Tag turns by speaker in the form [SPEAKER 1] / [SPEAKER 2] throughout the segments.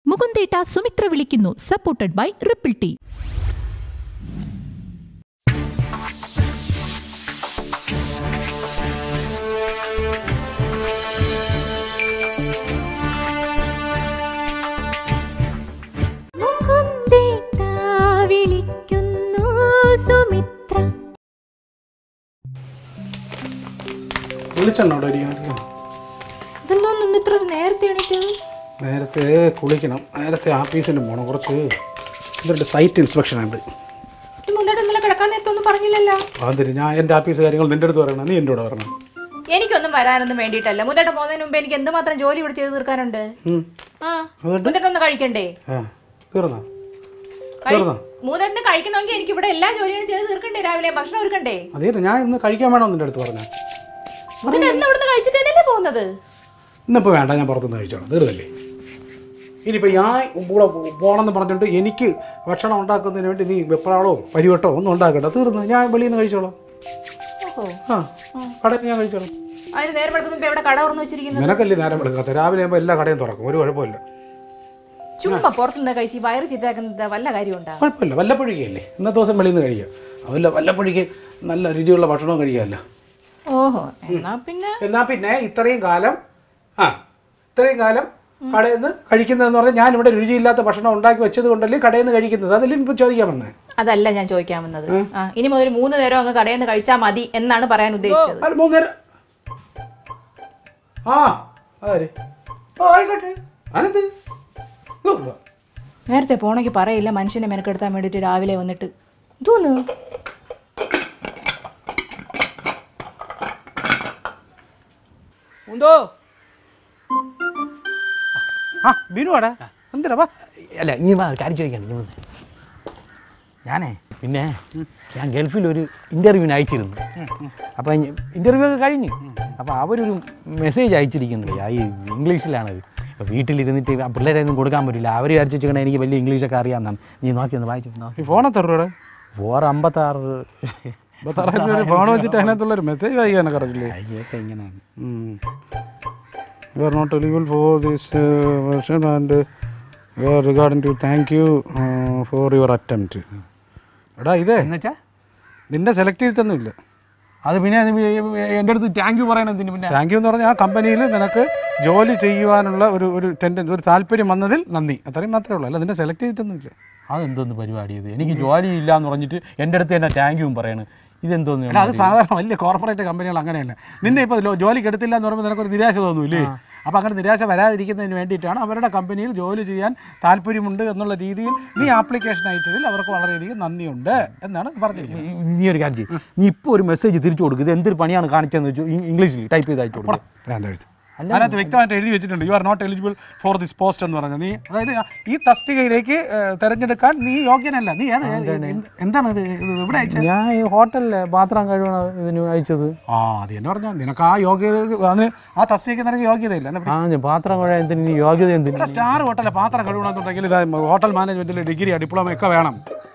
[SPEAKER 1] മുകുന്ദേട്ട സുമിത്ര വിളിക്കുന്നു supported by Ripple tea
[SPEAKER 2] മുകുന്ദേട്ട വിളിക്കുന്നു സുമിത്ര
[SPEAKER 3] വിളിച്ചെണ്ണോ അവിടെ ഇരിക്കുന്നത്
[SPEAKER 2] ഇതെന്തോ നിന്ന് ഇത്ര നേരത്തെ എണീറ്റത്
[SPEAKER 3] നേരത്തെ കുളിക്കണം നേരത്തെ ആഫീസിന് പോകണം കുറച്ച് ഇവരുടെ സൈറ്റ് ഇൻസ്പെക്ഷൻ ഉണ്ട്
[SPEAKER 2] മുന്നോട്ട് ഇന്നലെ കിടക്കാൻ നേരത്തൊന്നും പറഞ്ഞില്ലല്ലോ
[SPEAKER 3] അതിന് ഞാൻ എൻ്റെ ആഫീസ് കാര്യങ്ങൾ നിൻ്റെ അടുത്ത് പറയണം നീ എൻ്റെ കൂടെ പറയണം
[SPEAKER 2] എനിക്കൊന്നും വരാനൊന്നും വേണ്ടിയിട്ടല്ല മുതേട്ട പോകുന്നതിന് മുമ്പ് എനിക്ക് എന്തുമാത്രം ജോലി ഇവിടെ ചെയ്ത് തീർക്കാനുണ്ട്
[SPEAKER 3] ഉം.
[SPEAKER 2] ആ മുതേട്ടൊന്ന് കഴിക്കണ്ടേ
[SPEAKER 3] ആ തീർന്നോ തീർന്നോ
[SPEAKER 2] മൂതേട്ടന് കഴിക്കണമെങ്കിൽ എനിക്ക് ഇവിടെ എല്ലാ ജോലിയും ചെയ്ത് തീർക്കണ്ടേ രാവിലെ ഭക്ഷണം ഒരുക്കണ്ടേ
[SPEAKER 3] അതേ ഞാൻ ഇന്ന് കഴിക്കാൻ വേണം നിൻ്റെ അടുത്ത് പറഞ്ഞ
[SPEAKER 2] മുതേട്ട എന്ന് ഇവിടുന്ന് കഴിച്ചിട്ട് തന്നെയല്ലേ പോകുന്നത്
[SPEAKER 3] ഇന്നിപ്പോൾ വേണ്ട ഞാൻ പുറത്തുനിന്ന് കഴിച്ചോളാം തീർന്നല്ലേ ഇനിയിപ്പോൾ ഞാൻ കൂടെ പോകണമെന്ന് പറഞ്ഞിട്ട് എനിക്ക് ഭക്ഷണം ഉണ്ടാക്കുന്നതിന് വേണ്ടി നീ വെപ്രാളോ പരിവട്ടോ ഒന്നും ഉണ്ടാക്കണ്ട തീർന്നു ഞാൻ വെളിയിൽ നിന്ന് കഴിച്ചോളാം
[SPEAKER 2] ഓഹോ
[SPEAKER 3] ആ കടയിൽ ഞാൻ കഴിച്ചോളാം
[SPEAKER 2] അതിന് നേരം എടുക്കുമ്പോ ഇവിടെ കട തുറന്നു വെച്ചിരിക്കുന്നത്
[SPEAKER 3] നിനക്കല്ലേ നേരം എടുക്കാത്ത രാവിലെ ആകുമ്പോൾ എല്ലാ കടയും തുറക്കും ഒരു കുഴപ്പമില്ല
[SPEAKER 2] ചുമ്മാ പുറത്തുനിന്ന് കഴിച്ച് ഈ വയറ് ചിത്താക്കുന്നത് വല്ല കാര്യമുണ്ടാ
[SPEAKER 3] കുഴപ്പമില്ല വല്ലപ്പൊഴിക്കല്ലേ ഇന്നത്തെ ദിവസം വെളിയിൽ നിന്ന് കഴിക്കാം അതല്ല വല്ലപ്പൊഴിക്ക് നല്ല രുചിയുള്ള ഭക്ഷണവും കഴിക്കാമല്ലോ
[SPEAKER 2] ഓഹോ എന്നാ പിന്നെ
[SPEAKER 3] എന്നാൽ പിന്നെ ഇത്രയും കാലം ആ ഇത്രയും കാലം കടയിൽ നിന്ന് കഴിക്കുന്നതെന്ന് പറഞ്ഞാൽ ഞാൻ ഇവിടെ രുചിയില്ലാത്ത ഭക്ഷണം ഉണ്ടാക്കി വെച്ചത് കൊണ്ടല്ലേ കടയിൽ നിന്ന് കഴിക്കുന്നത് അതല്ലേ ഇപ്പോൾ ചോദിക്കാൻ വന്നേ
[SPEAKER 2] അതല്ല ഞാൻ ചോദിക്കാൻ വന്നത് ആ ഇനി മുതൽ മൂന്ന് നേരം അങ്ങ് കടയിൽ നിന്ന് കഴിച്ചാൽ മതി എന്നാണ് പറയാൻ ഉദ്ദേശിച്ചത്
[SPEAKER 3] അല്ല മൂന്നേരം ആ അതെ ഓ ആയിക്കോട്ടെ അനന്ത് ഇങ്ങോട്ട് വാ.
[SPEAKER 2] നേരത്തെ പോണെങ്കിൽ പറയില്ല മനുഷ്യനെ മെനക്കെടുത്താൻ വേണ്ടിയിട്ട് രാവിലെ വന്നിട്ട് തോന്നു
[SPEAKER 4] ഉണ്ടോ
[SPEAKER 3] ആ ബിനുവാടാ എന്തിനാ വാ
[SPEAKER 4] അല്ല ഇനി വാ ഒരു കാര്യം ചോദിക്കണം ഇനി വന്ന് ഞാനേ പിന്നെ ഞാൻ ഗൾഫിൽ ഒരു ഇൻ്റർവ്യൂവിന് അയച്ചിരുന്നു അപ്പോൾ ഇൻ്റർവ്യൂ ഒക്കെ കഴിഞ്ഞ് അപ്പോൾ അവരൊരു മെസ്സേജ് അയച്ചിരിക്കുന്നില്ല ഈ ഇംഗ്ലീഷിലാണത് അപ്പോൾ വീട്ടിലിരുന്നിട്ട് ആ പിള്ളേരെ ഒന്നും കൊടുക്കാൻ പറ്റില്ല അവർ വിചാരിച്ചു വെച്ചിട്ടുണ്ടെങ്കിൽ എനിക്ക് വലിയ ഇംഗ്ലീഷൊക്കെ അറിയാമെന്നാണ് നീ നോക്കി ഒന്ന് വായിച്ചു നോക്കി
[SPEAKER 3] ഈ ഫോൺ എത്ര രൂപയുടെ
[SPEAKER 4] ഫോർ അമ്പത്താറ്
[SPEAKER 3] അമ്പത്താറായിരം രൂപ ഫോൺ വെച്ചിട്ട് അതിനകത്തുള്ളൊരു മെസ്സേജ് വായിക്കാനൊക്കെ അറിയില്ലേ
[SPEAKER 4] അയ്യൊക്കെ ഇങ്ങനെയാണ്
[SPEAKER 3] you are not eligible for this version and you are regarding to thank you for your attempt എടാ ഇതേ
[SPEAKER 4] എന്നുവെച്ചാൽ
[SPEAKER 3] നിന്നെ സെലക്ട് ചെയ്തിട്ടൊന്നുമില്ല
[SPEAKER 4] അത് പിന്നെ അത് എൻ്റെ അടുത്ത് താങ്ക് യു പറയണതിന് പിന്നെ
[SPEAKER 3] താങ്ക് യു എന്ന് പറഞ്ഞാൽ ആ കമ്പനിയിൽ നിനക്ക് ജോലി ചെയ്യുവാനുള്ള ഒരു ഒരു ടെൻഡൻസ് ഒരു താല്പര്യം വന്നതിൽ നന്ദി അത്രയും മാത്രമേ ഉള്ളൂ അല്ല നിന്നെ സെലക്ട് ചെയ്തിട്ടൊന്നുമില്ല
[SPEAKER 4] അതെന്തോന്ന് പരിപാടി ഇത് എനിക്ക് ജോലി ഇല്ല എന്ന് പറഞ്ഞിട്ട് എൻ്റെ അടുത്ത് തന്നെ താങ്ക് യും പറയണ് ഇതെന്തോന്ന്
[SPEAKER 3] എടാ അത് സാധാരണ വലിയ കോർപ്പറേറ്റ് കമ്പനികൾ അങ്ങനെയല്ല നിന്നെ ഇപ്പോൾ ജോലിക്ക് എടുത്തില്ല എന്ന് പറയുമ്പോൾ നിനക്കൊരു നിരാശ തോന്നൂല്ലേ അപ്പോൾ അങ്ങനെ നിരാശ വരാതിരിക്കുന്നതിന് വേണ്ടിയിട്ടാണ് അവരുടെ കമ്പനിയിൽ ജോലി ചെയ്യാൻ താല്പര്യമുണ്ട് എന്നുള്ള രീതിയിൽ നീ ആപ്ലിക്കേഷൻ അയച്ചതിൽ അവർക്ക് വളരെയധികം നന്ദിയുണ്ട് എന്നാണ് പറഞ്ഞിരിക്കുന്നത്
[SPEAKER 4] നീ ഒരു കാര്യം ചെയ്യ്. നീ ഇപ്പോൾ ഒരു മെസ്സേജ് തിരിച്ചു കൊടുക്കുക ഇത് എന്തൊരു പണിയാണ് കാണിച്ചതെന്ന് വെച്ചു ഇംഗ്ലീഷിൽ ടൈപ്പ് ചെയ്ത് അയച്ചു കൊടുക്കുക
[SPEAKER 3] ഭ്രാന്തെഴുത്ത് അതിനകത്ത് വ്യക്തമായിട്ട് എഴുതി വെച്ചിട്ടുണ്ട് you are not eligible for this post എന്ന് പറഞ്ഞത് നീ അതായത് ഈ തസ്തികയിലേക്ക് ഏഹ്, തെരഞ്ഞെടുക്കാൻ നീ യോഗ്യനല്ല നീ ഏത് എന്ത്- എന്താണ് ഇത് ഇത് ഇവിടെ അയച്ചത്
[SPEAKER 4] ഞാൻ ഈ ഹോട്ടലിലെ പാത്രം കഴുകണ ഇതിന് അയച്ചത്
[SPEAKER 3] ആ അത് എന്നെ പറഞ്ഞാൽ നിനക്ക് ആ യോഗ്യത അതിന് ആ തസ്തികയ്ക്ക് നിനക്ക് യോഗ്യതയില്ല എന്നാ
[SPEAKER 4] ആ ഞാൻ പാത്രം കഴുകാൻ എന്തിന് ഇനി യോഗ്യത എന്തിന്
[SPEAKER 3] ഇവിടെ സ്റ്റാർ ഹോട്ടലിലെ പാത്രം കഴുകണമെന്നുണ്ടെങ്കിൽ ഇത് ഹോട്ടൽ മാനേജ്മെന്റിൽ ഡിഗ്രി ഡിപ്ലോമ ഒക്കെ വേണം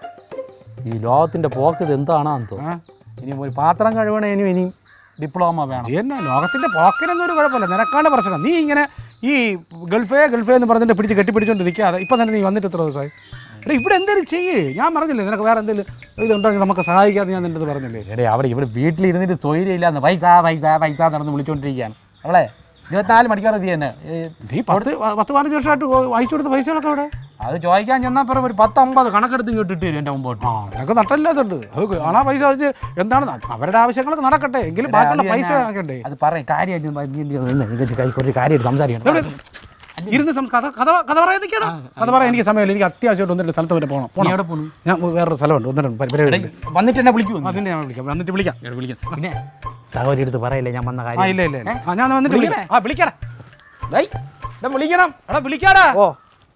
[SPEAKER 4] ഈ ലോകത്തിൻ്റെ പോക്ക് ഇത് എന്താണെന്ന് തോന്നുന്നു ഇനി ഒരു പാത്രം കഴുകണേനും ഇനി ഡിപ്ലോമ വേണം
[SPEAKER 3] ഇത് തന്നെ ലോകത്തിന്റെ പോക്കിനൊന്നും ഒരു കുഴപ്പമില്ല നിനക്കാണ് പ്രശ്നം നീ ഇങ്ങനെ ഈ ഗൾഫേ ഗൾഫേ എന്ന് പറഞ്ഞിട്ട് പിടിച്ച് കെട്ടിപ്പിടിച്ചോണ്ട് നിൽക്കാതെ ഇപ്പം തന്നെ നീ വന്നിട്ട് എത്ര ദിവസമായി എടാ ഇവിടെ എന്തെങ്കിലും ചെയ്യേ ഞാൻ പറഞ്ഞില്ലേ നിനക്ക് വേറെ എന്തെങ്കിലും ഇതുണ്ടെങ്കിൽ നമുക്ക് സഹായിക്കാമെന്ന് ഞാൻ നിൻ്റെ അടുത്ത് പറഞ്ഞില്ലേ
[SPEAKER 4] എടേ അവിടെ ഇവിടെ വീട്ടിലിരുന്നിട്ട് സ്വൈര്യമില്ലാന്ന് പൈസ പൈസ പൈസ നടന്ന് വിളിച്ചുകൊണ്ടിരിക്കുകയാണ് അവളെ ഇരുപത്തിനാല് മണിക്കൂർ ഇത് തന്നെ ഏ,
[SPEAKER 3] നീ പത്ത് പത്ത് പതിനഞ്ച് വർഷമായിട്ട് അയച്ചു കൊടുത്ത പൈസകളൊക്കെ അവിടെ
[SPEAKER 4] അത് ചോദിക്കാൻ ചെന്നാൽ പിറகு ഒരു പത്തൊമ്പത് കണക്കെടുത്ത് കേട്ടിട്ട് തരും എൻ്റെ മുമ്പോട്ട്
[SPEAKER 3] ആ നിനക്ക് നട്ടമില്ലാത്തുണ്ട് അത് ആ പൈസ വെച്ച് എന്താണ് ന- അവരുടെ ആവശ്യങ്ങളൊക്കെ നടക്കട്ടെ എങ്കിലും ബാക്കിയുള്ള പൈസ ആക്കണ്ടേ
[SPEAKER 4] അത് പറയും കാര്യമായിട്ട് കുറച്ച് കാര്യമായിട്ട് സംസാരിക്കണം
[SPEAKER 3] എവിടെ? ഇരുന്ന് സം- കഥ കഥ കഥ പറയാൻ നിൽക്കണം കഥ പറയാൻ എനിക്ക് സമയമില്ല എനിക്ക് അത്യാവശ്യമായിട്ട് ഒന്നിട്ട് സ്ഥലത്ത് വരെ പോകണം പോകണം
[SPEAKER 4] എവിടെ പോണു?
[SPEAKER 3] ഞാൻ വേറൊരു സ്ഥലമുണ്ട് ഒന്നിട്ട് പരിപാടി ഉണ്ട്.
[SPEAKER 4] വന്നിട്ട് എന്നെ വിളിക്കൂ
[SPEAKER 3] അതിനെ ഞാൻ വിളിക്കാം വന്നിട്ട് വിളിക്കാം
[SPEAKER 4] വിളിക്കാം പിന്നെ സഹോദരി എടുത്ത് പറയില്ലേ ഞാൻ വന്ന
[SPEAKER 3] ആ
[SPEAKER 4] കാര്യം
[SPEAKER 3] ഇല്ല ഇല്ല ഇല്ല. ആ ഞാൻ വന്നിട്ട് വിളിക്കാം
[SPEAKER 4] വിളിക്കണേ?
[SPEAKER 3] ആ വിളിക്കടാ
[SPEAKER 4] ഡേയ്, എടാ വിളിക്കണം
[SPEAKER 3] എടാ വിളിക്കാടാ
[SPEAKER 4] ഓ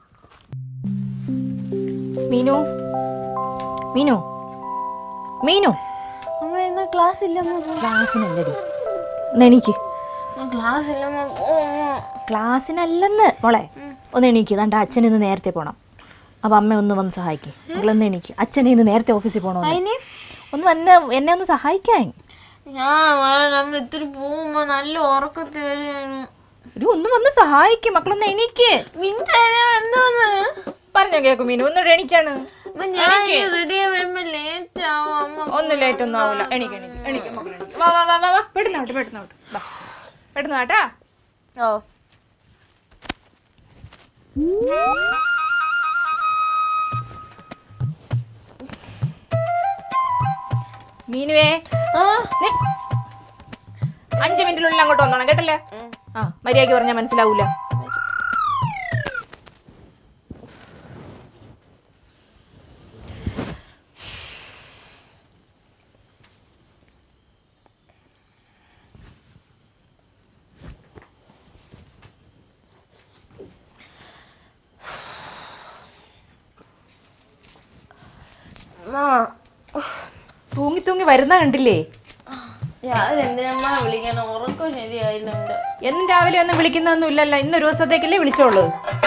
[SPEAKER 2] മീനു മീനു മീനു
[SPEAKER 5] അമ്മ ഇന്ന് ക്ലാസ് ഇല്ലമ്മ
[SPEAKER 2] ക്ലാസ്സിനല്ലടി ഒന്ന് എണീക്ക്
[SPEAKER 5] ക്ലാസ് ഇല്ലമ്മ ഓ
[SPEAKER 2] ക്ലാസ്സിനല്ലെന്ന് മോളെ ഒന്ന് എണീക്ക് ദാണ്ട അച്ഛൻ ഇന്ന് നേരത്തെ പോണം അപ്പം അമ്മ ഒന്ന് വന്ന് സഹായിക്കും മകളൊന്ന് എണീക്ക് അച്ഛനെ ഇന്ന് നേരത്തെ ഓഫീസിൽ പോകണോ
[SPEAKER 5] അതിന്
[SPEAKER 2] ഒന്ന് വന്ന് എന്നെ ഒന്ന് സഹായിക്കാൻ
[SPEAKER 5] ഞാൻ വരണം അമ്മ ഇത്തിരി പോകുമ്പോ നല്ല ഉറക്കത്തിൽ വരികയാണ്
[SPEAKER 2] ഒരു ഒന്ന് വന്ന് സഹായിക്കും മക്കളൊന്ന് എണീക്ക്
[SPEAKER 5] മിണ്ടാ എന്തോന്ന്
[SPEAKER 2] പറഞ്ഞോ കേക്കും മീനു ഒന്നുകൂടെ എണീക്കാണ്
[SPEAKER 5] അമ്മ ഞാൻ റെഡി ആയി വരുമ്പോ ലേറ്റ് ആവും അമ്മ
[SPEAKER 2] ഒന്നും ലേറ്റ് ഒന്നും ആവില്ല എണീക്ക് എണീക്ക് എണീക്ക് മക്കളെ എണീക്ക്. വാ വാ വാ വാ വാ പെട്ടെന്ന് പെട്ടെന്ന് വാ പെട്ടെന്ന് വാട്ടാ
[SPEAKER 5] ഓ
[SPEAKER 2] മീനുവേ നീ അഞ്ച് മിനിറ്റിനുള്ളിൽ അങ്ങോട്ട് വന്നോണം കേട്ടല്ലേ ആ മര്യാദയ്ക്ക് പറഞ്ഞാൽ മനസ്സിലാവൂല തൂങ്ങി തൂങ്ങി വരുന്ന കണ്ടില്ലേ
[SPEAKER 5] രാവിലെ എന്തിനമ്മ വിളിക്കണം ഉറക്കം ശരിയായില്ല എന്റെ
[SPEAKER 2] എന്നും രാവിലെ ഒന്നും വിളിക്കുന്നൊന്നും ഇല്ലല്ലോ ഇന്നൊരു ദിവസത്തേക്കല്ലേ വിളിച്ചോളൂ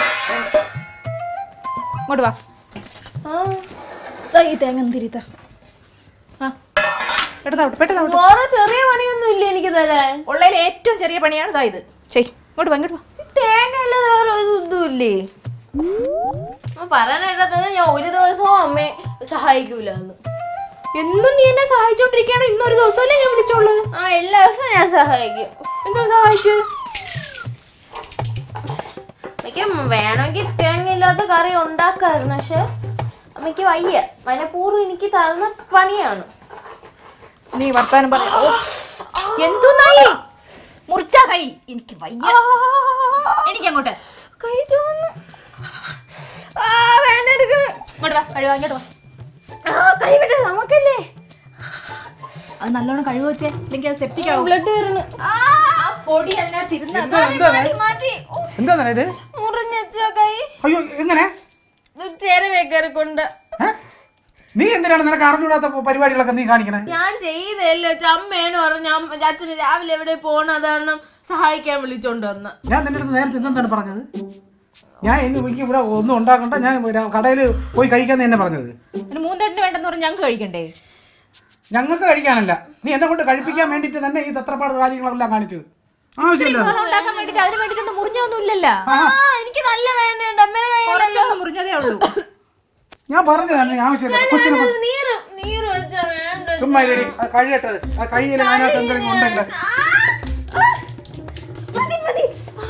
[SPEAKER 2] ഇങ്ങോട്ട് വാ
[SPEAKER 5] ആ,
[SPEAKER 2] ദാ ഈ തേങ്ങ എന്തിരിത്ത ആ പെട്ടെന്ന് പെട്ടെന്ന്
[SPEAKER 5] വേറെ ചെറിയ പണിയൊന്നും ഇല്ല എനിക്ക് തരാൻ
[SPEAKER 2] ഉള്ളതിൽ ഏറ്റവും ചെറിയ പണിയാണ് ഇതാ ഇത് ചെയ് ഇങ്ങോട്ട് വാ ഇങ്ങോട്ട് വാ
[SPEAKER 5] തേങ്ങ അല്ലാതെ വേറെ ഒരു ഇതും ഇല്ലേ അമ്മ പറയാനായിട്ടാ ഞാൻ ഒരു ദിവസവും അമ്മയെ സഹായിക്കൂല എന്ന്
[SPEAKER 2] എന്നും നീ എന്നെ സഹായിച്ചോണ്ടിരിക്കുകയാണ് ഇന്നൊരു ദിവസമല്ലേ ഞാൻ വിളിച്ചോളൂ
[SPEAKER 5] ആ എല്ലാ ദിവസവും ഞാൻ സഹായിക്കും
[SPEAKER 2] എന്തോ സഹായിച്ചു
[SPEAKER 5] അമ്മയ്ക്ക് വേണമെങ്കിൽ തേങ്ങ ഇല്ലാത്ത കറി ഉണ്ടാക്കായിരുന്നു പക്ഷെ അമ്മയ്ക്ക് വയ്യ മനഃപൂർവ്വം എനിക്ക് തരുന്ന പണിയാണ്
[SPEAKER 2] നീ വർത്താനം പറ ഓ, എന്തോന്നായി മുറിച്ച കൈ എനിക്ക് വയ്യ എനിക്ക് അങ്ങോട്ട്
[SPEAKER 5] കൈ തോന്നുന്നു ആ വേണ്ട എടുക്കുന്നു
[SPEAKER 2] ഇങ്ങോട്ട് വാ കഴിവാ ഇങ്ങോട്ട് വാ
[SPEAKER 5] ആ കൈ വിട്ട് നമുക്കല്ലേ
[SPEAKER 2] അത് നല്ലോണം കഴിവ് വെച്ചേ അല്ലെങ്കിൽ അത് സെപ്റ്റിക് ആവും
[SPEAKER 5] ബ്ലഡ് വരുന്നു
[SPEAKER 2] ആ പൊടി അതിനകത്ത് ഇരുന്ന്
[SPEAKER 3] എന്താ എന്താ
[SPEAKER 5] മതി
[SPEAKER 3] എന്താണ് ഇത്
[SPEAKER 5] മുറിഞ്ഞച്ച കൈ
[SPEAKER 3] അയ്യോ എങ്ങനെ
[SPEAKER 5] ചേരവേ കയറിക്കൊണ്ട്
[SPEAKER 3] ഏ? നീ എന്തിനാണ് നിനക്ക് അറിഞ്ഞൂടാത്ത പരിപാടികളൊക്കെ നീ കാണിക്കണേ
[SPEAKER 5] ഞാൻ ചെയ്തല്ലേ അമ്മേന്ന് പറഞ്ഞു അമ്മ- അച്ഛന് രാവിലെ എവിടെ പോകണം അതാണ് സഹായിക്കാൻ വിളിച്ചോണ്ട് വന്ന
[SPEAKER 3] ഞാൻ നിന്റെ അടുത്ത് നേരത്തെ എന്താണ് പറഞ്ഞത് ഞാൻ ഇന്ന് എനിക്ക് ഇവിടെ ഒന്നും ഉണ്ടാക്കണ്ട ഞാൻ കടയിൽ പോയി കഴിക്കാന്ന് തന്നെ പറഞ്ഞത്
[SPEAKER 2] പിന്നെ മൂന്നെട്ടിന് വേണ്ടെന്ന് പറഞ്ഞ് ഞങ്ങൾക്ക് കഴിക്കണ്ടേ
[SPEAKER 3] ഞങ്ങൾക്ക് കഴിക്കാനല്ല നീ എന്നെ കൊണ്ട് കഴിപ്പിക്കാൻ വേണ്ടിയിട്ട് തന്നെ ഈ തത്രപ്പാട് കാര്യങ്ങളെല്ലാം കാണിച്ചത് ആവശ്യമില്ല
[SPEAKER 2] അത് ഉണ്ടാക്കാൻ വേണ്ടിട്ട് അതിന് വേണ്ടിട്ടൊന്നും മുറിഞ്ഞൊന്നും ഇല്ലല്ലോ
[SPEAKER 5] ആ എനിക്ക് നല്ല വേദനയുണ്ട് അമ്മേനെ കൈ
[SPEAKER 2] കുറച്ചൊന്നും മുറിഞ്ഞതേ ഉള്ളൂ
[SPEAKER 3] ഞാൻ പറഞ്ഞതാണ് ആവശ്യമില്ല കൊച്ചിനെ കൊണ്ട്
[SPEAKER 5] നീര് നീര് വെച്ചാ വേണ്ട
[SPEAKER 3] ചുമ്മാ ഇരി, അത് കഴിയട്ടത് ആ കഴിയില്ല അതിനകത്ത് എന്തെങ്കിലും ഉണ്ടെങ്കിൽ
[SPEAKER 5] ആ, ആ, മതി മതി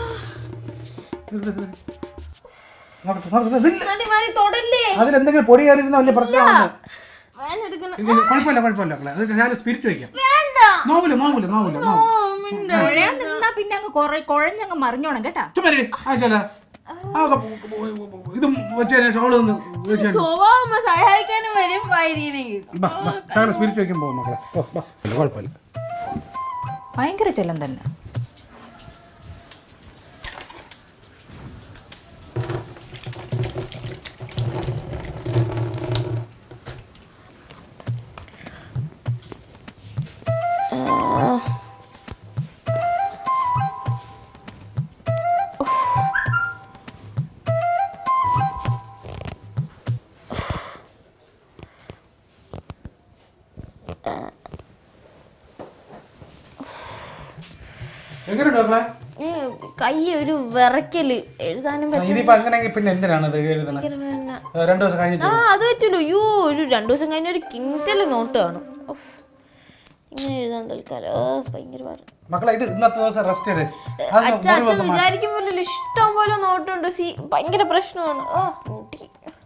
[SPEAKER 3] നോക്കട്ടെ, നോക്കട്ടെ, ഇതില്ല.
[SPEAKER 5] മതി മതി തൊടല്ലേ
[SPEAKER 3] അതിലെന്തെങ്കിലും പൊടി കയറിയിരുന്ന വലിയ പ്രശ്നമാണ്
[SPEAKER 5] വേദന എടുക്കണം
[SPEAKER 3] ഇല്ല, ഇല്ല, കുഴപ്പമില്ല കുഴപ്പമില്ല മക്കളെ. അത് ഞാൻ സ്പിരിറ്റ് വയ്ക്കാം
[SPEAKER 5] വേണ്ട
[SPEAKER 3] നോവില്ല നോവില്ല നോവില്ല
[SPEAKER 5] ഓ,
[SPEAKER 3] നോവില്ല
[SPEAKER 5] മിണ്ട.
[SPEAKER 2] കുഴയാൻ നിന്നാ പിന്നെ അങ്ങ് കുറെ കുഴഞ്ഞങ്ങ് മറിഞ്ഞോണം കേട്ടാ
[SPEAKER 3] ചുമ്മാ ഇരി, ആവശ്യമില്ല അതൊക്കെ ഇത് വെച്ചേ ഷോള് ഒന്ന് വെച്ചേ
[SPEAKER 5] സ്വഭാവം സഹായിക്കാനും വരും വൈരീനെങ്കിൽ
[SPEAKER 3] ശകലം സ്പിരിറ്റ് വയ്ക്കാൻ പോകും മക്കളെ ഓ, വാ. ഇല്ല, കുഴപ്പമില്ല
[SPEAKER 2] ഭയങ്കര ചെല്ലം തന്നെ
[SPEAKER 3] എങ്ങനെയുണ്ട് മക്കളെ
[SPEAKER 5] കൈ ഒരു വിറക്കല് എഴുതാനും
[SPEAKER 3] ആ, ഇനിയിപ്പോ അങ്ങനെയെങ്കിൽ പിന്നെ എന്തിനാണ് ഇത് എഴുതണത്
[SPEAKER 5] പറ്റില്ല
[SPEAKER 3] ഏ, രണ്ടു ദിവസം കഴിഞ്ഞിട്ട്
[SPEAKER 5] ആ അത് പറ്റുള്ളൂ അയ്യോ ഒരു രണ്ടു ദിവസം കഴിഞ്ഞ ഒരു കിഞ്ചല് നോട്ട് കാണും ഉഫ്. ഇങ്ങനെ എഴുതാൻ തൽക്കാലം ഓ ഭയങ്കര പാട്
[SPEAKER 3] മക്കളെ ഇത് ഇന്നത്തെ ദിവസം റെസ്റ്റ് എടു അത്
[SPEAKER 5] അച്ഛൻ
[SPEAKER 3] മുറി
[SPEAKER 5] അച്ഛൻ
[SPEAKER 3] വന്ന് മാറ്റി.
[SPEAKER 5] വിചാരിക്കും പോലെ ഇഷ്ടം പോലെ നോട്ടുണ്ട് സി ഭയങ്കര പ്രശ്നമാണ് ഓ മുട്ടി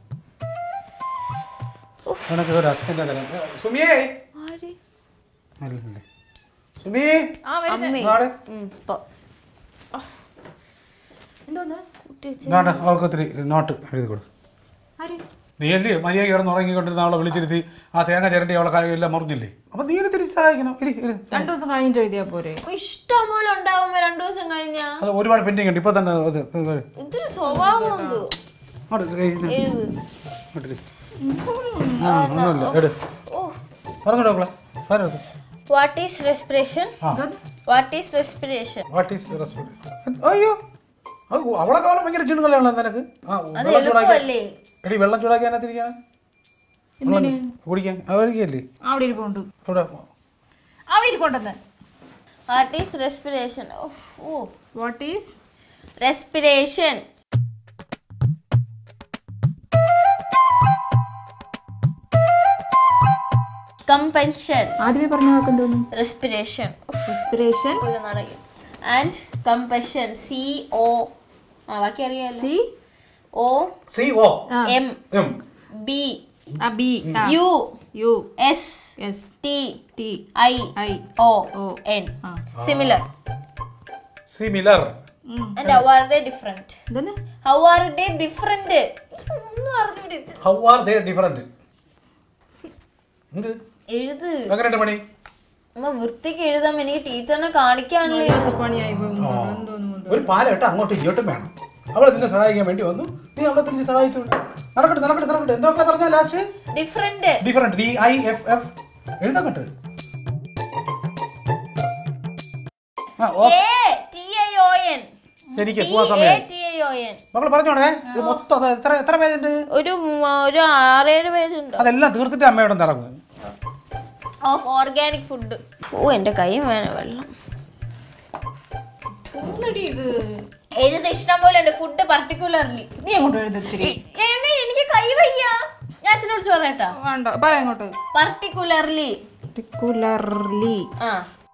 [SPEAKER 3] നിനക്ക് ഒരു അസിസ്റ്റന്റ് തരാം ഏ, സുമിയേ
[SPEAKER 5] ആര്
[SPEAKER 3] അല്ലല്ലേ. സുമി
[SPEAKER 5] അമ്മേ
[SPEAKER 3] ഇങ്ങോട്ട്.
[SPEAKER 5] ഉം, ഇപ്പൊ.
[SPEAKER 2] എന്തോന്ന്
[SPEAKER 5] കുട്ടി വെച്ച്
[SPEAKER 3] ഇങ്ങോട്ട് അവൾക്ക് ഒത്തിരി നോട്ട് എഴുതി കൊടു
[SPEAKER 2] ആര്
[SPEAKER 3] നീ അല്ലേ മര്യാദ കിടന്ന് ഉറങ്ങിക്കൊണ്ടിരുന്ന അവളെ വിളിച്ചിരുത്തി ആ തേങ്ങ ചിരണ്ടി അവളെ കൈ എല്ലാം മുറിഞ്ഞില്ലേ അപ്പൊ നീ എന്നെ തിരിച്ച് സഹായിക്കണം ഇരി, ഇരി.
[SPEAKER 2] രണ്ടു ദിവസം കഴിഞ്ഞിട്ട് എഴുതിയാ പോരെ
[SPEAKER 5] ഇഷ്ടം പോലെ ഉണ്ടാവുമ്പോ രണ്ടു ദിവസം കഴിഞ്ഞാ
[SPEAKER 3] അത് ഒരുപാട് പെൻഡിങ് ഉണ്ട് ഇപ്പൊ തന്നെ അത് ഇത് ഇത്
[SPEAKER 5] ഇതൊരു സ്വഭാവം എന്തോ
[SPEAKER 3] അങ്ങോട്ട് ഇത് ഇത്
[SPEAKER 5] എഴുത്
[SPEAKER 3] ഇങ്ങോട്ട് ഇരി. ആ ഒന്നുമില്ല എട്
[SPEAKER 5] ഓ
[SPEAKER 3] പറഞ്ഞോളൂ മക്കളെ ആരും
[SPEAKER 5] വാട്ട് ഈസ് റെസ്പിറേഷൻ
[SPEAKER 3] ആ
[SPEAKER 5] what is respiration
[SPEAKER 3] what is respect അയ്യോ അത് അവളെ കാലം ഭയങ്കര ചിണുകളാണല്ലോ നിനക്ക് ആ
[SPEAKER 5] അത്
[SPEAKER 3] വെള്ളം ചൂടാക്കി
[SPEAKER 5] എളുപ്പമല്ലേ
[SPEAKER 3] എടി വെള്ളം ചൂടാക്കി അതിനകത്തിരിക്കാണ്
[SPEAKER 2] എന്തിന്
[SPEAKER 3] കുടിക്കാൻ അവരിക്കല്ലേ
[SPEAKER 2] അവിടെ ഇരിപ്പുണ്ട്
[SPEAKER 3] ഇവിടെ
[SPEAKER 2] അവിടെ ഇരിപ്പുണ്ടെന്ന്
[SPEAKER 5] വാട്ട് ഈസ് റെസ്പിറേഷൻ ഓ
[SPEAKER 2] വാട്ട് ഈസ്
[SPEAKER 5] റെസ്പിറേഷൻ കമ്പൻഷൻ
[SPEAKER 2] ആദ്യമേ പറഞ്ഞ വാക്ക് തോന്നുന്നു
[SPEAKER 5] respiration
[SPEAKER 2] respiration
[SPEAKER 5] and combustion C O ആ ബാക്കി അറിയാലോ
[SPEAKER 2] C
[SPEAKER 5] O
[SPEAKER 3] C O
[SPEAKER 5] M
[SPEAKER 3] M
[SPEAKER 5] B
[SPEAKER 2] ആ B
[SPEAKER 5] U
[SPEAKER 2] U
[SPEAKER 5] S
[SPEAKER 2] S
[SPEAKER 5] T
[SPEAKER 2] T
[SPEAKER 5] I
[SPEAKER 2] I
[SPEAKER 5] O
[SPEAKER 2] O.
[SPEAKER 5] N similar
[SPEAKER 3] similar
[SPEAKER 5] and how are they different
[SPEAKER 2] എന്താണ്
[SPEAKER 5] how are they different ഒന്നും അറിഞ്ഞൂടെ ഇത്
[SPEAKER 3] how are they different എന്ത്
[SPEAKER 5] എഴുത്
[SPEAKER 3] എങ്ങനെയുണ്ട് പണി
[SPEAKER 5] അമ്മ വൃത്തിക്ക് എഴുതാൻ എനിക്ക് ടീച്ചറിനെ കാണിക്കാണല്ലോ
[SPEAKER 2] പണിയായി
[SPEAKER 3] ഒരു പാലട്ട് അങ്ങോട്ടും ഇങ്ങോട്ടും വേണം അവളെ നിന്നെ സഹായിക്കാൻ വേണ്ടി വന്നു നീ അവളെ തിരിച്ച് സഹായിച്ചു നടക്കട്ടെ നടക്കട്ടെ നടക്കട്ടെ എന്തൊക്കെ പറഞ്ഞാൽ last
[SPEAKER 5] different
[SPEAKER 3] different D I F F എഴുതാൻ കണ്ടത് ആ ഓ
[SPEAKER 5] A T I O N
[SPEAKER 3] എനിക്ക് പോവാൻ സമയം
[SPEAKER 5] ടി ഐ ഒ എൻ
[SPEAKER 3] മക്കൾ പറഞ്ഞോണേ ഇത് മൊത്തം അത് എത്ര എത്ര പേരുണ്ട്
[SPEAKER 5] ഒരു മ- ഒരു ആറേഴ് പേജുണ്ട്
[SPEAKER 3] അതെല്ലാം തീർത്തിട്ട് അമ്മയോടെ ഇറങ്ങും
[SPEAKER 5] ഓഫ് ഓർഗാനിക് ഫുഡ് ഓ എന്റെ കൈ വേണം വെള്ളം എഴുത ഇഷ്ടം പോലെ ഉണ്ട് ഫുഡ് പർട്ടിക്കുലർലി
[SPEAKER 2] നീ അങ്ങോട്ട് എഴുതത്തിരി
[SPEAKER 5] എനിക്ക് കൈ വയ്യ ഞാൻ അച്ഛനെ വിളിച്ച് പറയട്ടാ
[SPEAKER 2] വേണ്ട പറയാം അങ്ങോട്ട്
[SPEAKER 5] പർട്ടിക്കുലർലി
[SPEAKER 2] particularly
[SPEAKER 5] ആ